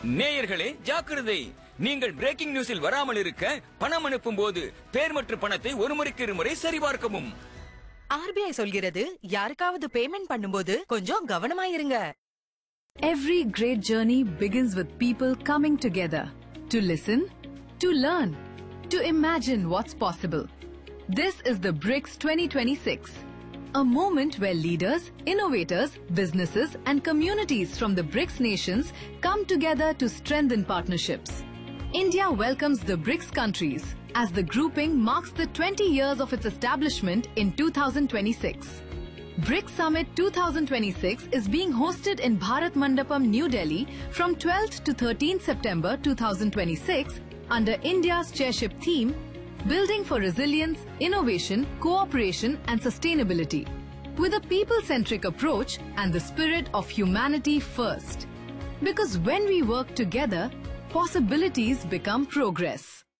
நேயர்களே ஜாக்கிரதை நீங்கள் பிரேக்கிங் நியூஸில் வராமல் இருக்க பணம் அனுப்பும் போது பேர் மற்றும் பணத்தை ஒரு முறைக்கு இருமுறை சரிபார்க்கவும் ஆர்பிஐ சொல்கிறது யாருக்காவது பேமெண்ட் பண்ணும்போது கொஞ்சம் கவனமா இருங்க Every great journey begins with people coming together to listen, to learn, to imagine what's possible. This is the BRICS 2026, a moment where leaders, innovators, businesses, and communities from the BRICS nations come together to strengthen partnerships. India welcomes the BRICS countries as the grouping marks the 20 years of its establishment in 2026. BRICS Summit 2026 is being hosted in Bharat Mandapam, New Delhi from 12th to 13th September 2026 under India's chairship theme Building for Resilience, Innovation, Cooperation and Sustainability with a people-centric approach and the spirit of humanity first. Because when we work together, possibilities become progress.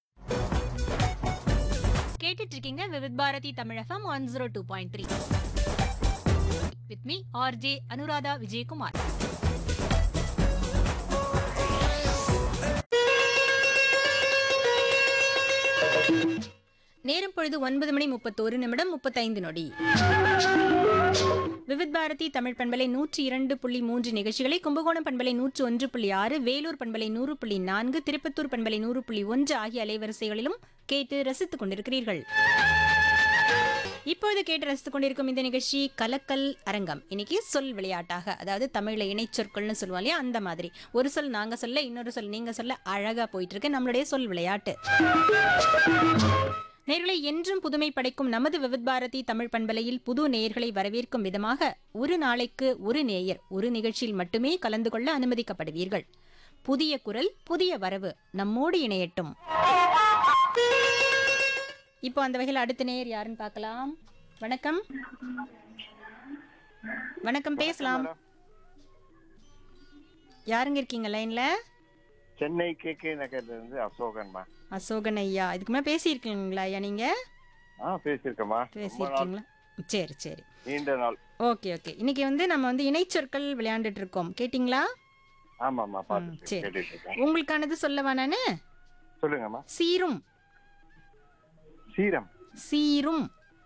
கேட்டுட்டு இருக்கீங்க Vividh Bharati Tamilagam one zero two point three with me RJ Anuradha Vijayakumar நேரம் பொழுது ஒன்பது மணி முப்பத்தோரு நிமிடம் முப்பத்தைந்து நொடி விவித் பாரதி தமிழ் பண்பலை நூற்றி இரண்டு புள்ளி மூன்று நிகழ்ச்சிகளை கும்பகோணம் பண்பலை நூற்று ஒன்று புள்ளி ஆறு வேலூர் பண்பலை நூறு புள்ளி நான்கு திருப்பத்தூர் பண்பலை நூறு புள்ளி ஒன்று ஆகிய அலைவரிசைகளிலும் கேட்டு ரசித்துக் கொண்டிருக்கிறீர்கள் இப்பொழுது கேட்டு ரசித்துக் கொண்டிருக்கும் இந்த நிகழ்ச்சி கலக்கல் அரங்கம் இன்னைக்கு சொல் விளையாட்டாக அதாவது தமிழ்ல இணைச்சொற்கள்னு சொல்லுவோம் இல்லையா அந்த மாதிரி ஒரு சொல் நாங்க சொல்ல இன்னொரு சொல் நீங்க சொல்ல அழகா போயிட்டு இருக்கு நம்மளுடைய சொல் விளையாட்டு நேர்களை என்றும் புதுமை படைக்கும் நமது விவித் பாரதி தமிழ் பண்பலையில் புது நேயர்களை வரவேற்கும் விதமாக ஒரு நாளைக்கு ஒரு நேயர் ஒரு நிகழ்ச்சியில் மட்டுமே கலந்து கொள்ள அனுமதிக்கப்படுவீர்கள் புதிய குரல் புதிய வரவு நம்மோடு இணையட்டும் இப்போ அந்த வகையில் அடுத்த நேயர் யாருன்னு பார்க்கலாம் வணக்கம் வணக்கம் பேசலாம் யாருங்க இருக்கீங்க லைன்ல சென்னை கே கே நகர்ல இருந்து அசோகன்மா அசோகன் ஐயா இதுக்கு மேலே பேசியிருக்கீங்களா ஐயா நீங்க ஆ பேசியிருக்கேம்மா ரொம்ப நாள் பேசியிருக்கீங்களா சரி சரி நீண்ட நாள் ஓகே ஓகே இன்னைக்கு வந்து நம்ம வந்து இணைச்சொற்கள் விளையாண்டுட்டு இருக்கோம் கேட்டிங்களா ஆமாம்மா ம், பார்த்து சரி. கேட்டுட்டு இருக்கேன் உங்களுக்கானது சொல்லவா நானு சொல்லுங்கம்மா சீரும் சீரம் சீரும்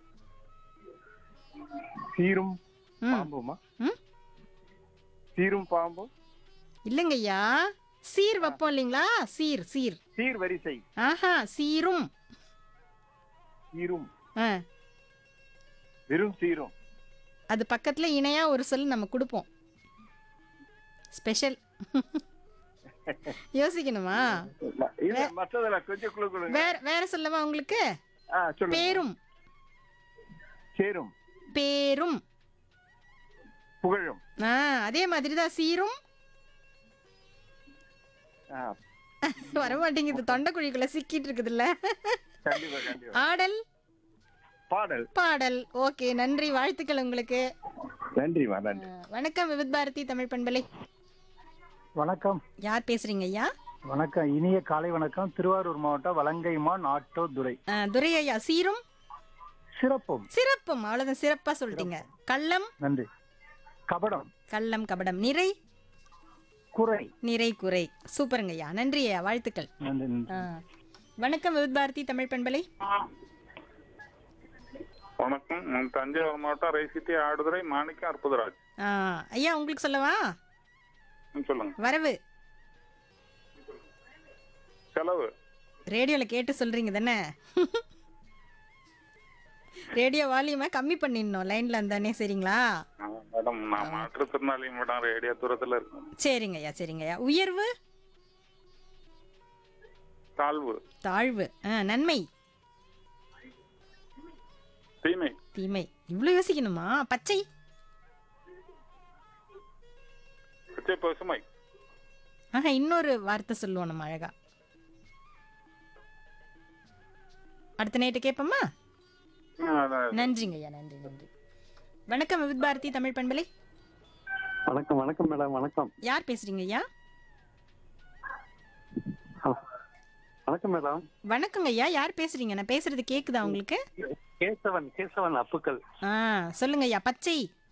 சீரும் ம் பாம்புமா ம் சீரும் பாம்பு இல்லைங்க ஐயா சீர் வைப்போம் இல்லைங்களா சீர் சீர் சீர் வரிசை ஆஹா சீரும் சீரும் ஆ வெறும் சீரும் அது பக்கத்துல இணையா ஒரு சொல் நம்ம கொடுப்போம் ஸ்பெஷல் யோசிக்கணுமா ம- இல்ல மற்றதெல்லாம் கொஞ்சம் குழு கொடுங்க வேற வேற சொல்லவா உங்களுக்கு ஆ சொல்லுங்க பேரும் சேரும் பேரும் புகழும் ஆ அதே மாதிரி தான் சீரும் ஆ வர மாட்டேங்குது தொண்டைக்குழிக்குள்ள சிக்கிட்டு இருக்குதுல்ல கண்டிப்பா கண்டிப்பா ஆடல் பாடல் பாடல் ஓகே நன்றி வாழ்த்துக்கள் உங்களுக்கு நன்றிம்மா நன்றி ஆ, வணக்கம் விவித் பாரதி தமிழ் பண்பலை வணக்கம் யார் பேசுறீங்க ஐயா வணக்கம் இனிய காலை வணக்கம் திருவாரூர் மாவட்டம் வலங்கைமான் ஆட்டோ துரை ஆ, துரை ஐயா சீரும் சிறப்பும் சிறப்பும் அவ்வளவுதான் சிறப்பா சொல்லிட்டீங்க கள்ளம் நன்றி கபடம் கள்ளம் கபடம் நிறை குறை நிறை குறை சூப்பருங்க ஐயா நன்றி ஐயா வாழ்த்துக்கள் நன்றி நன்றி. ஆ. வணக்கம் விவித் பாரதி தமிழ் பண்பலை வணக்கம் நான் தஞ்சாவூர் மாவட்டம் ரைசிட்டி ஆடுதுறை மாணிக்கம் அற்புதராஜ் ஆ, ஐயா உங்களுக்கு சொல்லவா ம், சொல்லுங்க வரவு செலவு ரேடியோல கேட்டு சொல்றீங்க தானே ரேடியோ வால்யூமை கம்மி பண்ணிடணும் லைன்ல இருந்தானே சரிங்களா ஆ, மேடம் நான் மாற்றுத்திறனாளி மேடம் ரேடியோ தூரத்துல இருக்கேன் சரிங்க ஐயா சரிங்க ஐயா உயர்வு தாழ்வு தாழ்வு ஆ, நன்மை தீமை தீமை இவ்வளோ யோசிக்கணுமா பச்சை பச்சை பசுமை ஆஹா இன்னொரு வார்த்தை சொல்லுவோம் நம்ம அழகா அடுத்த நைட்டு கேட்போமா ஆ, அதான். நன்றிங்க ஐயா நன்றி நன்றி வணக்கம் விவித் பாரதி தமிழ் பண்பலை வணக்கம் வணக்கம் மேடம் வணக்கம் யார் பேசுறீங்க ஐயா வணக்கம் மேடம் வணக்கங்க ஐயா யார் பேசுறீங்க நான் பேசுறது கேக்குதா உங்களுக்கு கேசவன் கேசவன் அப்புக்கள் ஆ சொல்லுங்க ஐயா பச்சை